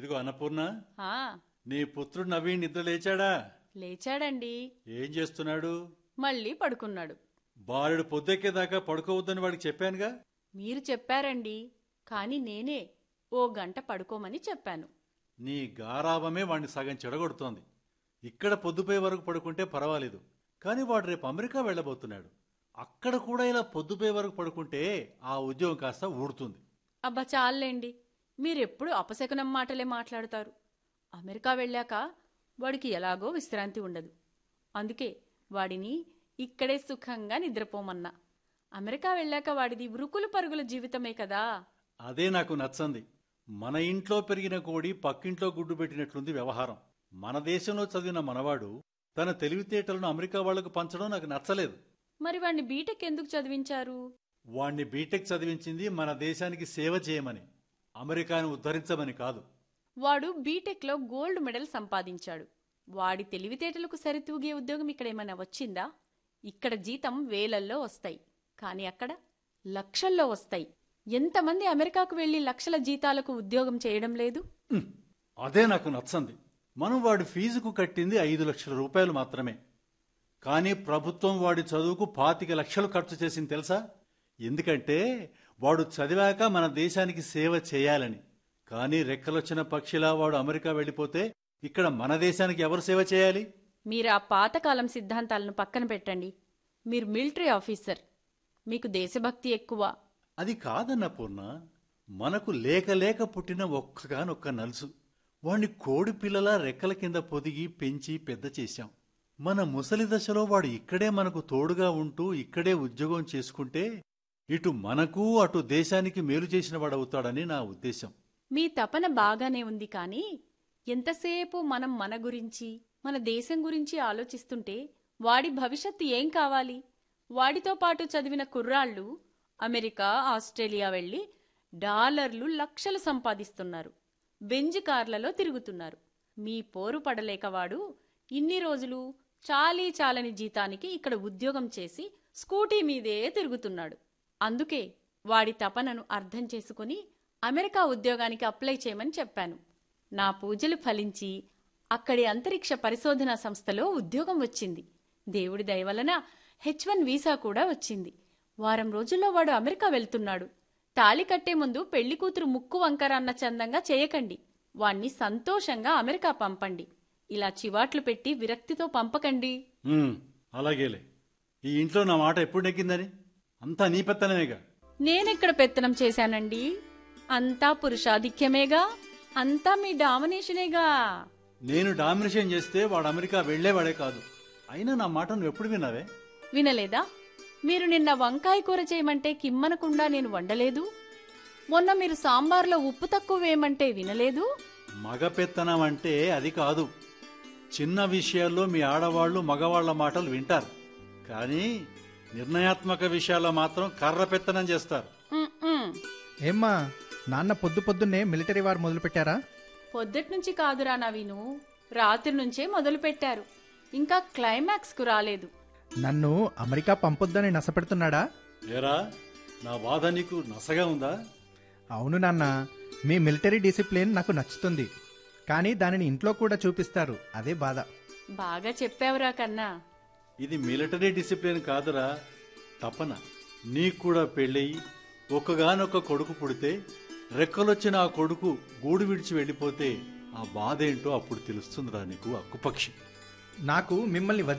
ఇదిగో అన్నపూర్ణ ఆ నీ పుత్రుడు నవీన్ నిద్ర లేచాడా లేచాడండి ఏం చేస్తున్నాడు మళ్ళీ పడుకున్నాడు బాలుడు పొద్దెక్కేదాకా పడుకోవద్దని వాడికి చెప్పానుగా మీరు చెప్పారండి కాని నేనే ఓ గంట పడుకోమని చెప్పాను నీ గారాభమే వాడిని సగం చెడగొడుతోంది ఇక్కడ పొద్దుపోయే వరకు పడుకుంటే పర్వాలేదు కానీ వాడు రేపు అమెరికా వెళ్ళబోతున్నాడు అక్కడ కూడా ఇలా పొద్దుపోయే వరకు పడుకుంటే ఆ ఉద్యోగం కాస్త ఊడుతుంది అబ్బా చాలండి మీరెప్పుడు అపశకునం మాటలే మాట్లాడతారు అమెరికా వెళ్ళాక వాడికి ఎలాగో విశ్రాంతి ఉండదు అందుకే వాడిని ఇక్కడే సుఖంగా నిద్రపోమన్నా అమెరికా వెళ్ళాక వాడిది వృకులు పరుగుల జీవితమే కదా అదే నాకు నచ్చంది మన ఇంట్లో పెరిగిన కోడి పక్కింట్లో గుడ్డు పెట్టినట్లుంది వ్యవహారం మన దేశంలో చదివిన మనవాడు తన తెలివితేటలను అమెరికా వాళ్లకు పంచడం నాకు నచ్చలేదు మరి వాడిని బీటెక్ ఎందుకు చదివించారు వాణ్ణి బీటెక్ చదివించింది మన దేశానికి సేవ చేయమని అమెరికాను ఉద్ధరించమని కాదు వాడు బీటెక్లో గోల్డ్ మెడల్ సంపాదించాడు వాడి తెలివితేటలకు సరితూగే ఉద్యోగం ఇక్కడ ఏమైనా వచ్చిందా ఇక్కడ జీతం వేలల్లో వస్తాయి కానీ అక్కడ లక్షల్లో వస్తాయి ఎంతమంది అమెరికాకు వెళ్లి లక్షల జీతాలకు ఉద్యోగం చేయడం లేదు ఉమ్, అదే నాకు నచ్చంది మనం వాడి ఫీజుకు కట్టింది ఐదు లక్షల రూపాయలు మాత్రమే కానీ ప్రభుత్వం వాడి చదువుకు పాతిక లక్షలు ఖర్చు చేసింది తెలుసా ఎందుకంటే వాడు చదివాక మన దేశానికి సేవ చేయాలని కానీ రెక్కలొచ్చిన పక్షిలా వాడు అమెరికా వెళ్ళిపోతే ఇక్కడ మన దేశానికి ఎవరు సేవ చేయాలి మీరు ఆ పాతకాలం సిద్ధాంతాలను పక్కన పెట్టండి మీరు మిలిటరీ ఆఫీసర్ మీకు దేశభక్తి ఎక్కువ అది కాదన్న పూర్ణ మనకు లేక లేక పుట్టిన ఒక్కగానొక్క నలుసు వాణ్ణి కోడి పిల్లల రెక్కల కింద పొదిగి పెంచి పెద్ద చేశాం మన ముసలి దశలో వాడు ఇక్కడే మనకు తోడుగా ఉంటూ ఇక్కడే ఉద్యోగం చేసుకుంటే ఇటు మనకు అటు దేశానికి మేలు చేసిన వాడవుతాడని నా ఉద్దేశం మీ తపన బాగానే ఉంది కానీ ఎంతసేపు మనం మన గురించి మన దేశం గురించి ఆలోచిస్తుంటే వాడి భవిష్యత్తు ఏం కావాలి వాడితో పాటు చదివిన కుర్రాళ్ళు అమెరికా ఆస్ట్రేలియా వెళ్ళి డాలర్లు లక్షలు సంపాదిస్తున్నారు బెంజ్ కార్లలో తిరుగుతున్నారు మీ పోరు పడలేక వాడు ఇన్ని రోజులు చాలీ చాలని జీతానికి ఇక్కడ ఉద్యోగం చేసి స్కూటీ మీదే తిరుగుతున్నాడు అందుకే వాడి తపనను అర్థం చేసుకుని అమెరికా ఉద్యోగానికి అప్లై చేయమని చెప్పాను నా పూజలు ఫలించి అక్కడి అంతరిక్ష పరిశోధనా సంస్థలో ఉద్యోగం వచ్చింది దేవుడి దయ వలన హెచ్ వన్ వీసా కూడా వచ్చింది వారం రోజుల్లో వాడు అమెరికా వెళ్తున్నాడు తాళి కట్టే ముందు పెళ్లి కూతురు ముక్కు వంకర అన్న చందంగా చేయకండి వాణ్ణి సంతోషంగా అమెరికా పంపండి ఇలా చివాట్లు పెట్టి విరక్తితో పంపకండి ఉమ్, అలాగేలే ఈ ఇంట్లో నా మాట ఎప్పుడు నెగ్గిందని అంతా నీ పెత్తనమేగా నేనెక్కడ పెత్తనం చేశానండి అంతా పురుషాధిక్యమేగా అంతా మీ డామినేషనేగా నేను డామినేషన్ చేస్తే వాడు అమెరికా వెళ్లేవాడే కాదు అయినా నా మాట నువ్వు ఎప్పుడు విన్నావే వినలేదా మీరు నిన్న వంకాయ కూర చేయమంటే కిమ్మనకుండా నేను వండలేదు మొన్న మీరు సాంబార్లో ఉప్పు తక్కువ వేయమంటే వినలేదు మగ పెత్తనం అంటే అది కాదు చిన్న విషయాల్లో మీ ఆడవాళ్లు మగవాళ్ల మాటలు వింటారు కానీ నిర్ణయాత్మక విషయాల్లో మాత్రం కర్ర పెత్తనం చేస్తారు ఉమ్, ఉమ్. ఏమ్మా నాన్న పొద్దు పొద్దున్నే మిలిటరీ వారు మొదలుపెట్టారా పొద్దుటి నుంచి కాదురా నవీను రాత్రి నుంచే మొదలు పెట్టారు ఇంకా క్లైమాక్స్ కు రాలేదు నన్ను అమెరికా పంపొద్దని నసపెడుతున్నాడా ఏరా నా బాధ నీకు నసగా ఉందా అవును నాన్న మీ మిలిటరీ డిసిప్లిన్ నాకు నచ్చుతుంది కానీ దానిని ఇంట్లో కూడా చూపిస్తారు అదే బాధ బాగా చెప్పావురా కన్నా ఇది మిలిటరీ డిసిప్లిన్ కాదురా తపన నీకు కూడా పెళ్ళయి ఒక్కగానొక్క కొడుకు పుడితే రెక్కలొచ్చిన ఆ కొడుకు గూడు విడిచి వెళ్ళిపోతే ఆ బాధ ఏంటో అప్పుడు తెలుస్తుందిరా నీకు అక్కుపక్షి నాకు మిమ్మల్ని